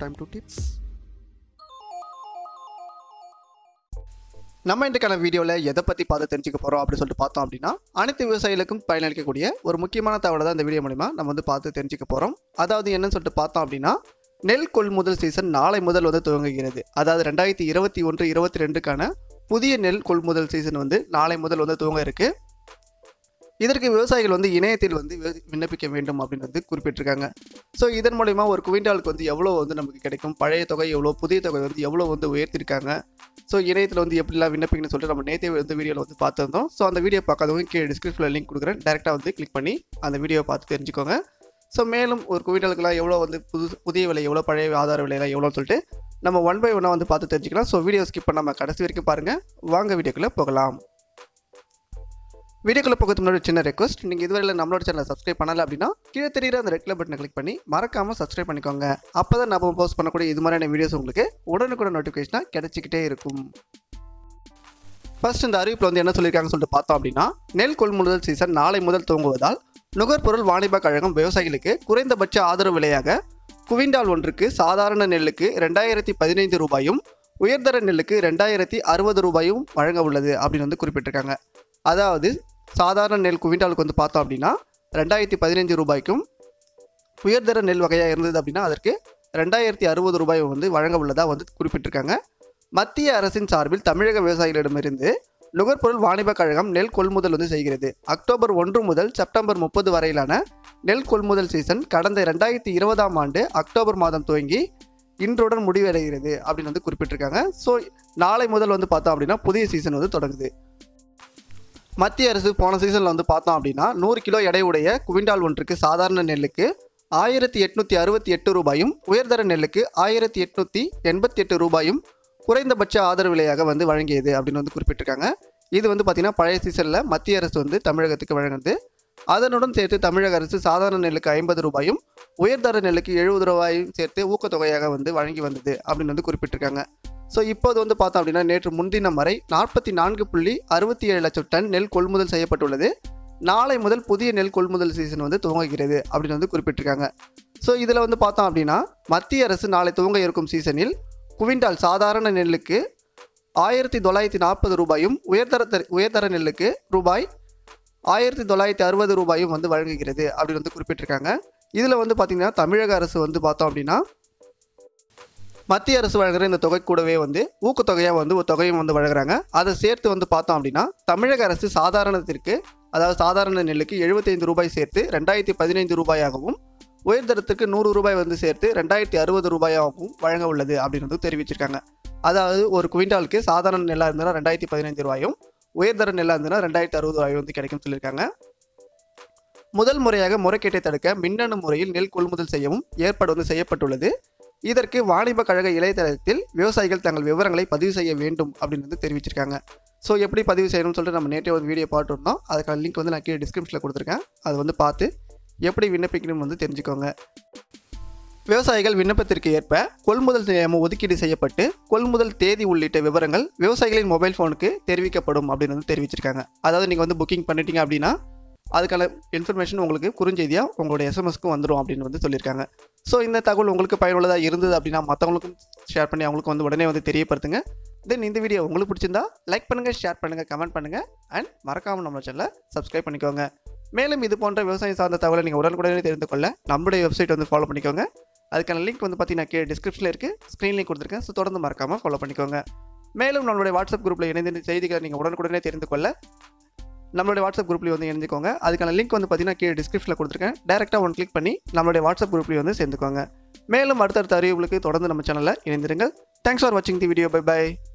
time to tips நம்ம இன்றைக்கான வீடியோவில் எதை பற்றி பார்த்து தெரிஞ்சுக்க போகிறோம் அப்படின்னு சொல்லிட்டு பார்த்தோம் அப்படின்னா அனைத்து விவசாயிகளுக்கும் பயனளிக்கக்கூடிய ஒரு முக்கியமான தகவலை தான் இந்த வீடியோ மூலிமா நம்ம வந்து பார்த்து தெரிஞ்சுக்க போகிறோம் அதாவது என்னன்னு சொல்லிட்டு பார்த்தோம் அப்படின்னா நெல் கொள்முதல் சீசன் நாளை முதல் வந்து துவங்குகிறது அதாவது ரெண்டாயிரத்தி இருபத்தி ஒன்று இருபத்தி ரெண்டுக்கான புதிய நெல் கொள்முதல் சீசன் வந்து நாளை முதல் வந்து துவங்க இருக்கு இதற்கு விவசாயிகள் வந்து இணையத்தில் வந்து வி- விண்ணப்பிக்க வேண்டும் அப்படின்னு வந்து குறிப்பிட்டிருக்காங்க ஸோ இதன் மூலிமா ஒரு குவிண்டாலுக்கு வந்து எவ்வளோ வந்து நமக்கு கிடைக்கும் பழைய தொகை எவ்வளோ புதிய தொகை வந்து எவ்வளோ வந்து உயர்த்திருக்காங்க ஸோ இணையத்தில் வந்து எப்படிலாம் விண்ணப்பிக்கணும்னு சொல்லிட்டு நம்ம நேற்றே வந்து வீடியோவில் வந்து பார்த்துருந்தோம் ஸோ அந்த வீடியோ பார்க்காதவங்க கீழே டிஸ்கிரிப்ஷனில் லிங்க் கொடுக்குறேன் டேரெக்டாக வந்து கிளிக் பண்ணி அந்த வீடியோவை பார்த்து தெரிஞ்சுக்கோங்க ஸோ மேலும் ஒரு குவிண்டாலுக்குலாம் எவ்வளோ வந்து புது புதிய விலை எவ்வளோ பழைய ஆதார விலையெல்லாம் எவ்வளோன்னு சொல்லிட்டு நம்ம ஒன் பை ஒன்னாக வந்து பார்த்து தெரிஞ்சுக்கலாம் ஸோ வீடியோ ஸ்கிப் பண்ணாமல் கடைசி வரைக்கும் பாருங்கள் வாங்க வீடியோக்குள்ளே போகலாம் வீடியோக்குள்ளே போகிறதுக்கு முன்னாடி ஒரு சின்ன ரெக்வஸ்ட் நீங்கள் இதுவரையில் நம்மளோட சேனலை சப்ஸ்கிரைப் பண்ணல அப்படின்னா கீழே தெரியுற அந்த ரெட் கலர் பட்டனை கிளிக் பண்ணி மறக்காமல் சப்ஸ்கிரைப் பண்ணிக்கோங்க அப்போ தான் நம்ம போஸ்ட் பண்ணக்கூடிய இது மாதிரியான வீடியோஸ் உங்களுக்கு உடனுக்குடன் நோட்டிஃபிகேஷனாக கிடைச்சிக்கிட்டே இருக்கும் ஃபர்ஸ்ட் இந்த அறிவிப்பில் வந்து என்ன சொல்லியிருக்காங்கன்னு சொல்லிட்டு பார்த்தோம் அப்படின்னா நெல் கொள்முதல் சீசன் நாளை முதல் துவங்குவதால் நுகர்பொருள் வாணிப கழகம் விவசாயிகளுக்கு குறைந்தபட்ச ஆதரவு விலையாக குவிண்டால் ஒன்றுக்கு சாதாரண நெல்லுக்கு ரெண்டாயிரத்தி பதினைந்து ரூபாயும் உயர்தர நெல்லுக்கு ரெண்டாயிரத்தி அறுபது ரூபாயும் வழங்க உள்ளது அப்படின்னு வந்து குறிப்பிட்டிருக்காங்க அதாவது சாதாரண நெல் குவிண்டாலுக்கு வந்து பார்த்தோம் அப்படின்னா ரெண்டாயிரத்தி பதினைஞ்சு ரூபாய்க்கும் உயர்தர நெல் வகையாக இருந்தது அப்படின்னா அதற்கு ரெண்டாயிரத்தி அறுபது ரூபாய் வந்து வழங்க உள்ளதாக வந்து குறிப்பிட்டிருக்காங்க மத்திய அரசின் சார்பில் தமிழக விவசாயிகளிடமிருந்து நுகர்பொருள் வாணிப கழகம் நெல் கொள்முதல் வந்து செய்கிறது அக்டோபர் ஒன்று முதல் செப்டம்பர் முப்பது வரையிலான நெல் கொள்முதல் சீசன் கடந்த ரெண்டாயிரத்தி இருபதாம் ஆண்டு அக்டோபர் மாதம் துவங்கி இன்றுடன் முடிவடைகிறது அப்படின்னு வந்து குறிப்பிட்டிருக்காங்க ஸோ நாளை முதல் வந்து பார்த்தோம் அப்படின்னா புதிய சீசன் வந்து தொடங்குது மத்திய அரசு போன சீசனில் வந்து பார்த்தோம் அப்படின்னா நூறு கிலோ எடையுடைய குவிண்டால் ஒன்றுக்கு சாதாரண நெல்லுக்கு ஆயிரத்தி எட்நூற்றி அறுபத்தி எட்டு ரூபாயும் உயர்தர நெல்லுக்கு ஆயிரத்தி எட்நூற்றி எண்பத்தி எட்டு ரூபாயும் குறைந்தபட்ச ஆதரவு விலையாக வந்து வழங்கியது அப்படின்னு வந்து குறிப்பிட்டிருக்காங்க இது வந்து பார்த்திங்கன்னா பழைய சீசனில் மத்திய அரசு வந்து தமிழகத்துக்கு வழங்குது அதனுடன் சேர்த்து தமிழக அரசு சாதாரண நெல்லுக்கு ஐம்பது ரூபாயும் உயர்தர நெல்லுக்கு எழுபது ரூபாயும் சேர்த்து ஊக்கத்தொகையாக வந்து வழங்கி வந்தது அப்படின்னு வந்து குறிப்பிட்டிருக்காங்க ஸோ இப்போது வந்து பார்த்தோம் அப்படின்னா நேற்று முன்தினம் வரை நாற்பத்தி நான்கு புள்ளி அறுபத்தி ஏழு லட்சம் டன் நெல் கொள்முதல் செய்யப்பட்டுள்ளது நாளை முதல் புதிய நெல் கொள்முதல் சீசன் வந்து துவங்குகிறது அப்படின்னு வந்து குறிப்பிட்டிருக்காங்க ஸோ இதில் வந்து பார்த்தோம் அப்படின்னா மத்திய அரசு நாளை துவங்க இருக்கும் சீசனில் குவிண்டால் சாதாரண நெல்லுக்கு ஆயிரத்தி தொள்ளாயிரத்தி நாற்பது ரூபாயும் உயர்தர உயர்தர நெல்லுக்கு ரூபாய் ஆயிரத்தி தொள்ளாயிரத்தி அறுபது ரூபாயும் வந்து வழங்குகிறது அப்படின்னு வந்து குறிப்பிட்டிருக்காங்க இதில் வந்து பார்த்திங்கன்னா தமிழக அரசு வந்து பார்த்தோம் அப்படின்னா மத்திய அரசு வழங்குற இந்த தொகை கூடவே வந்து ஊக்கத்தொகையாக வந்து ஒரு தொகையும் வந்து வழங்குறாங்க அதை சேர்த்து வந்து பார்த்தோம் அப்படின்னா தமிழக அரசு சாதாரணத்திற்கு அதாவது சாதாரண நெல்லுக்கு எழுபத்தைந்து ரூபாய் சேர்த்து ரெண்டாயிரத்தி பதினைந்து ரூபாயாகவும் உயர்தரத்துக்கு நூறு ரூபாய் வந்து சேர்த்து ரெண்டாயிரத்தி அறுபது ரூபாயாகவும் வழங்க உள்ளது அப்படின்னு வந்து தெரிவிச்சிருக்காங்க அதாவது ஒரு குவிண்டாலுக்கு சாதாரண நெல்லாக இருந்ததுன்னா ரெண்டாயிரத்தி பதினைந்து ரூபாயும் உயர்தர நெல்லாக இருந்ததுன்னா ரெண்டாயிரத்தி அறுபது ரூபாயும் வந்து கிடைக்கும்னு சொல்லியிருக்காங்க முதல் முறையாக முறைகேட்டை தடுக்க மின்னணு முறையில் நெல் கொள்முதல் செய்யவும் ஏற்பாடு வந்து செய்யப்பட்டுள்ளது இதற்கு வாணிப கழக இணையதளத்தில் விவசாயிகள் தங்கள் விவரங்களை பதிவு செய்ய வேண்டும் அப்படின்னு வந்து தெரிவிச்சிருக்காங்க ஸோ எப்படி பதிவு செய்யணும்னு சொல்லிட்டு நம்ம நேற்றே ஒரு வீடியோ பார்த்துருந்தோம் அதுக்கான லிங்க் வந்து நான் கீழே டிஸ்கிரிப்ஷனில் கொடுத்துருக்கேன் அதை வந்து பார்த்து எப்படி விண்ணப்பிக்கணும் வந்து தெரிஞ்சுக்கோங்க விவசாயிகள் விண்ணப்பத்திற்கு ஏற்ப கொள்முதல் நிலையம் ஒதுக்கீடு செய்யப்பட்டு கொள்முதல் தேதி உள்ளிட்ட விவரங்கள் விவசாயிகளின் மொபைல் ஃபோனுக்கு தெரிவிக்கப்படும் அப்படின்னு வந்து தெரிவிச்சிருக்காங்க அதாவது நீங்கள் வந்து புக்கிங் பண்ணிட்டீங்க அப்படின்னா அதுக்கான இன்ஃபர்மேஷன் உங்களுக்கு குறுஞ்செய்தியாக உங்களுடைய எஸ்எம்எஸ்க்கும் வந்துடும் அப்படின்னு வந்து சொல்லியிருக்காங்க ஸோ இந்த தகவல் உங்களுக்கு பயனுள்ளதாக இருந்தது அப்படின்னா மற்றவங்களுக்கும் ஷேர் பண்ணி அவங்களுக்கு வந்து உடனே வந்து தெரியப்படுத்துங்க தென் இந்த வீடியோ உங்களுக்கு பிடிச்சிருந்தா லைக் பண்ணுங்கள் ஷேர் பண்ணுங்கள் கமெண்ட் பண்ணுங்கள் அண்ட் மறக்காமல் நம்ம சேனலை சப்ஸ்கிரைப் பண்ணிக்கோங்க மேலும் இது போன்ற விவசாயம் சார்ந்த தகவலை நீங்கள் உடனுக்குடனே தெரிந்து கொள்ள நம்மளுடைய வெப்சைட் வந்து ஃபாலோ பண்ணிக்கோங்க அதுக்கான லிங்க் வந்து பார்த்தீங்கன்னா கீழே டிஸ்கிரிப்ஷனில் இருக்குது ஸ்க்ரீன்லேயும் கொடுத்துருக்கேன் ஸோ தொடர்ந்து மறக்காமல் ஃபாலோ பண்ணிக்கோங்க மேலும் நம்மளுடைய வாட்ஸ்அப் குரூப்பில் இணைந்து இந்த செய்திகளை நீங்கள் உடனுக்குடனே தெரிந்து கொள்ள நம்மளுடைய வாட்ஸ்அப் குரூப்லேயும் வந்து இணைஞ்சுக்கோங்க அதுக்கான லிங்க் வந்து பார்த்தீங்கன்னா கீழே டிஸ்கிரிப்ஷனில் கொடுத்துருக்கேன் டேரெக்டாக ஒன் கிளிக் பண்ணி நம்மளுடைய வாட்ஸ்அப் குரூப்லேயும் வந்து சேர்ந்துக்கோங்க மேலும் அடுத்தடுத்த அறிவுகளுக்கு தொடர்ந்து நம்ம சேனலில் இணைந்திருங்கள் தேங்க்ஸ் ஃபார் வாட்சிங் தி வீடியோ பை பை